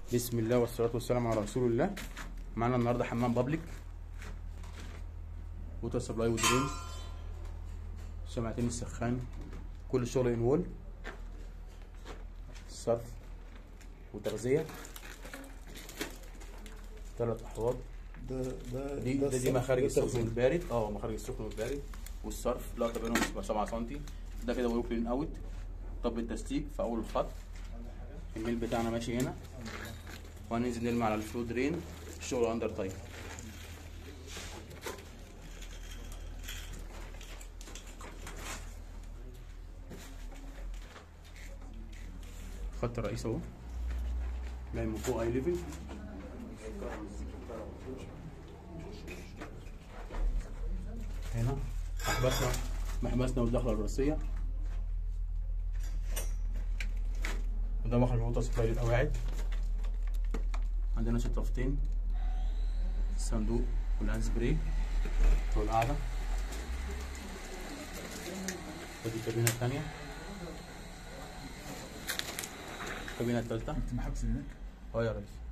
بسم الله والصلاة والسلام على رسول الله معانا النهارده حمام بابليك ووتر سبلاي ودرين سماعتين السخان كل الشغل ان وول صرف وتغذية ثلاث احواض ده ده دي ده دي الصرف مخارج السخن والتغذية. والبارد اه مخارج السخن والبارد والصرف لقطه بينهم بتبقى 7 سم ده كده ورك كلين اوت طب التسليك في اول الخط الميل بتاعنا ماشي هنا وهننزل نرمي على الفلو درين الشغل اندر تايم خط الرئيس اهو جاي من فوق اي ليفل هنا محبسنا محبسنا والدخله الرئيسيه وده مخرج الوطه سبلاي للقواعد عندنا شطافتين الصندوق والهاند سبراي والقعده ودي الكابينه الثانيه الكابينه الثالثه انت محبس هناك اه يا ريس